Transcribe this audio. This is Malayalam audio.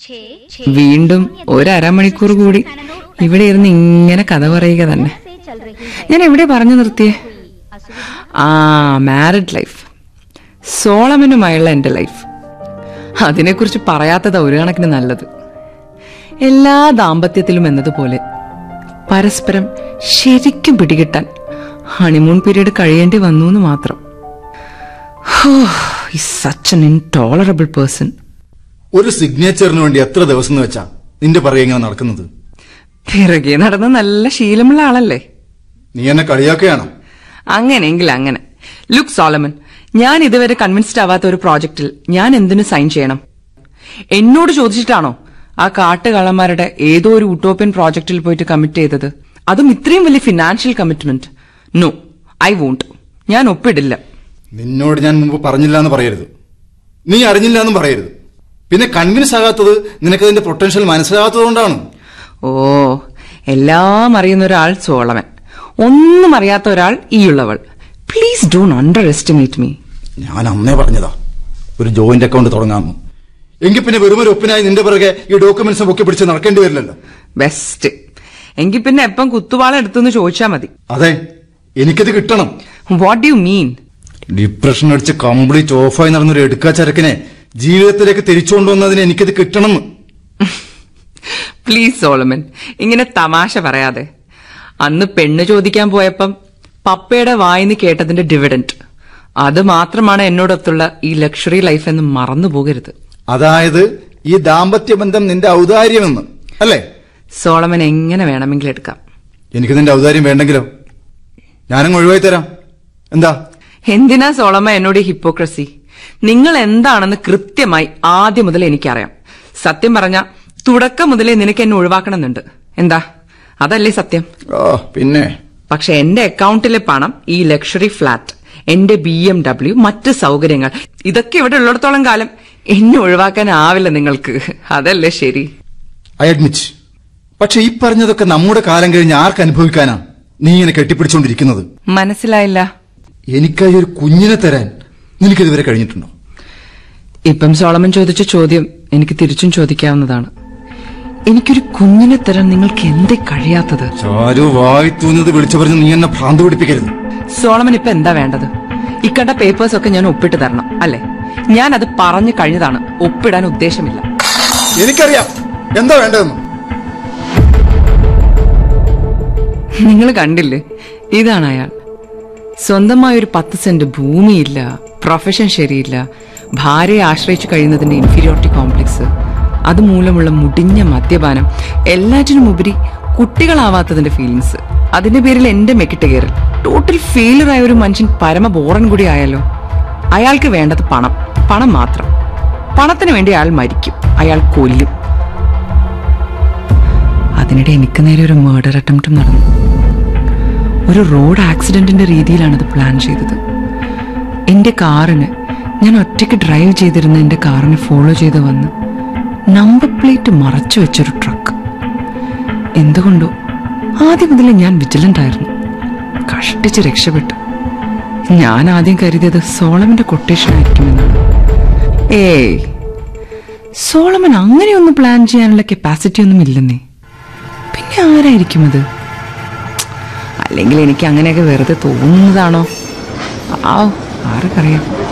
വീണ്ടും ഒരു അരമണിക്കൂർ കൂടി ഇവിടെ ഇരുന്ന് ഇങ്ങനെ കഥ പറയുക തന്നെ ഞാൻ എവിടെ പറഞ്ഞു നിർത്തിയേ ആ മാരിഡ് ലൈഫ് സോളമനുമായുള്ള എന്റെ ലൈഫ് അതിനെക്കുറിച്ച് പറയാത്തതാ ഒരു കണക്കിന് നല്ലത് എല്ലാ ദാമ്പത്യത്തിലും എന്നതുപോലെ പരസ്പരം ശരിക്കും പിടികിട്ടാൻ ഹണിമൂൺ പീരീഡ് കഴിയേണ്ടി വന്നു എന്ന് മാത്രം സച്ച് എൻ ഇൻടോളറബിൾ പേഴ്സൺ ഒരു സിഗ്നേച്ചറിന് വേണ്ടി എത്ര ദിവസം എന്ന് വെച്ചാ നിന്റെ പറയുക ഇങ്ങനെ നടക്കുന്നത് പിറകെ നടന്ന നല്ല ശീലമുള്ള ആളല്ലേ നീ എന്നെ കളിയാക്കുകയാണോ അങ്ങനെയെങ്കിൽ അങ്ങനെ ലുക്ക് സോളമൻ ഞാൻ ഇതുവരെ കൺവിൻസ്ഡ് ആവാത്ത ഒരു പ്രോജക്റ്റിൽ ഞാൻ എന്തിനു സൈൻ ചെയ്യണം എന്നോട് ചോദിച്ചിട്ടാണോ ആ കാട്ടുകള്ളന്മാരുടെ ഏതോ ഒരു ഉട്ടോപ്യൻ പ്രോജക്റ്റിൽ പോയിട്ട് കമ്മിറ്റ് ചെയ്തത് അതും ഇത്രയും വലിയ financial commitment no I won't ഞാൻ ഒപ്പിടില്ല നിന്നോട് ഞാൻ മുമ്പ് പറഞ്ഞില്ല എന്ന് പറയരുത് നീ അറിഞ്ഞില്ല എന്നും പറയരുത് പിന്നെ കൺവിൻസ് ആകാത്തത് നിനക്കതിന്റെ പൊട്ടൻഷ്യൽ മനസ്സിലാകാത്തത് കൊണ്ടാണ് ഓ എല്ലാം അറിയുന്ന ഒരാൾ സോളമൻ ഒന്നും അറിയാത്ത ഒരാൾ ഈയുള്ളവൾ please don't underestimate me ഞാൻ അന്നേ പറഞ്ഞതാ ഒരു ജോയിന്റ് അക്കൗണ്ട് തുടങ്ങാമെന്ന് എങ്കിൽ പിന്നെ വെറും ഒരു ഒപ്പിനായി നിന്റെ പിറകെ ഈ ഡോക്യുമെന്റ്സ് പൊക്കി പിടിച്ച് നടക്കേണ്ടി വരില്ലല്ലോ ബെസ്റ്റ് എങ്കിൽ പിന്നെ എപ്പം കുത്തുവാള എടുത്തെന്ന് ചോദിച്ചാ മതി അതെ എനിക്കത് കിട്ടണം വാട്ട് യു മീൻ ഡിപ്രഷൻ അടിച്ച് കംപ്ലീറ്റ് ഓഫായി നടന്നൊരു എടുക്കാ ചരക്കിനെ ജീവിതത്തിലേക്ക് തിരിച്ചുകൊണ്ടുവന്നതിന് എനിക്കത് കിട്ടണം പ്ലീസ് സോളമൻ ഇങ്ങനെ തമാശ പറയാതെ അന്ന് പെണ്ണ് ചോദിക്കാൻ പോയപ്പം പപ്പയുടെ വായിന്ന് കേട്ടതിന്റെ ഡിവിഡന്റ് അത് മാത്രമാണ് എന്നോടൊത്തുള്ള ഈ ലക്ഷറി ലൈഫ് എന്ന് മറന്നു പോകരുത് അതായത് ഈ ദാമ്പത്യ ബന്ധം നിന്റെ ഔദാര്യമെന്ന് അല്ലേ സോളമൻ എങ്ങനെ വേണമെങ്കിലും എടുക്കാം എനിക്ക് നിന്റെ ഔദാര്യം വേണ്ടെങ്കിലോ ഞാനങ്ങ് ഒഴിവായി തരാം എന്താ എന്തിനാ സോളമ എന്നോട് ഈ ഹിപ്പോക്രസി നിങ്ങൾ എന്താണെന്ന് കൃത്യമായി ആദ്യം മുതൽ എനിക്കറിയാം സത്യം പറഞ്ഞ തുടക്കം മുതലേ നിനക്ക് എന്നെ ഒഴിവാക്കണമെന്നുണ്ട് എന്താ അതല്ലേ സത്യം ഓ പിന്നെ പക്ഷെ എന്റെ അക്കൗണ്ടിലെ പണം ഈ ലക്ഷറി ഫ്ലാറ്റ് എന്റെ ബി എം ഡബ്ല്യു മറ്റ് സൗകര്യങ്ങൾ ഇതൊക്കെ ഇവിടെ ഉള്ളിടത്തോളം കാലം എന്നെ ഒഴിവാക്കാനാവില്ല നിങ്ങൾക്ക് അതല്ലേ ശരി ഐ അഡ്മിറ്റ് പക്ഷെ ഈ പറഞ്ഞതൊക്കെ നമ്മുടെ കാലം കഴിഞ്ഞ് ആർക്ക് അനുഭവിക്കാനാ നീ ഇങ്ങനെ കെട്ടിപ്പിടിച്ചുകൊണ്ടിരിക്കുന്നത് മനസ്സിലായില്ല എനിക്കായി ഒരു കുഞ്ഞിനെ തരാൻ നിനക്കിതുവരെ കഴിഞ്ഞിട്ടുണ്ടോ ഇപ്പം സോളമൻ ചോദിച്ച ചോദ്യം എനിക്ക് തിരിച്ചും ചോദിക്കാവുന്നതാണ് എനിക്കൊരു കുഞ്ഞിനെ തരാൻ നിങ്ങൾക്ക് എന്തേ കഴിയാത്തത് ചാരു വായി തൂന്നത് വിളിച്ചു പറഞ്ഞ് നീ എന്നെ ഭ്രാന്ത് പിടിപ്പിക്കരുത് സോളമൻ ഇപ്പൊ എന്താ വേണ്ടത് ഇക്കണ്ട പേപ്പേഴ്സ് ഒക്കെ ഞാൻ ഒപ്പിട്ട് തരണം അല്ലെ ഞാൻ അത് പറഞ്ഞു കഴിഞ്ഞതാണ് ഒപ്പിടാൻ ഉദ്ദേശമില്ല എനിക്കറിയാം എന്താ വേണ്ടതെന്ന് നിങ്ങൾ കണ്ടില്ലേ ഇതാണ് അയാൾ സ്വന്തമായ ഒരു പത്ത് സെന്റ് ഭൂമിയില്ല പ്രൊഫഷൻ ശരിയില്ല ഭാര്യയെ ആശ്രയിച്ചു കഴിയുന്നതിന്റെ ഇൻഫീരിയോറിറ്റി കോംപ്ലക്സ് അതുമൂലമുള്ള മുടിഞ്ഞ മദ്യപാനം എല്ലാറ്റിനും ഉപരി കുട്ടികളാവാത്തതിന്റെ ഫീലിങ്സ് അതിന്റെ പേരിൽ എന്റെ മെക്കിട്ട് കയറൽ ടോട്ടൽ ഫെയിലർ ആയ ഒരു മനുഷ്യൻ പരമ ബോറൻ കൂടി ആയാലോ അയാൾക്ക് വേണ്ടത് പണം പണം മാത്രം പണത്തിന് വേണ്ടി അയാൾ മരിക്കും അയാൾ കൊല്ലും അതിനിടെ എനിക്ക് നേരെ ഒരു മർഡർ അറ്റംപ്റ്റും നടന്നു ഒരു റോഡ് ആക്സിഡന്റിന്റെ രീതിയിലാണ് അത് പ്ലാൻ ചെയ്തത് എന്റെ കാറിന് ഞാൻ ഒറ്റയ്ക്ക് ഡ്രൈവ് ചെയ്തിരുന്ന എന്റെ കാറിനെ ഫോളോ ചെയ്ത് വന്ന് നമ്പർ പ്ലേറ്റ് മറച്ചു വെച്ചൊരു ട്രക്ക് എന്തുകൊണ്ടോ ആദ്യം മുതലേ ഞാൻ വിജിലന്റ് ആയിരുന്നു കഷ്ടിച്ച് രക്ഷപ്പെട്ടു ഞാൻ ആദ്യം കരുതിയത് സോളമന്റെ കൊട്ടേഷൻ ആയിരിക്കുമെന്നാണ് ഏയ് സോളമൻ അങ്ങനെയൊന്നും പ്ലാൻ ചെയ്യാനുള്ള കപ്പാസിറ്റി ഒന്നും ഇല്ലെന്നേ പിന്നെ ആരായിരിക്കും അത് അല്ലെങ്കിൽ എനിക്ക് അങ്ങനെയൊക്കെ വെറുതെ തോന്നുന്നതാണോ ആ ആർക്കറിയാം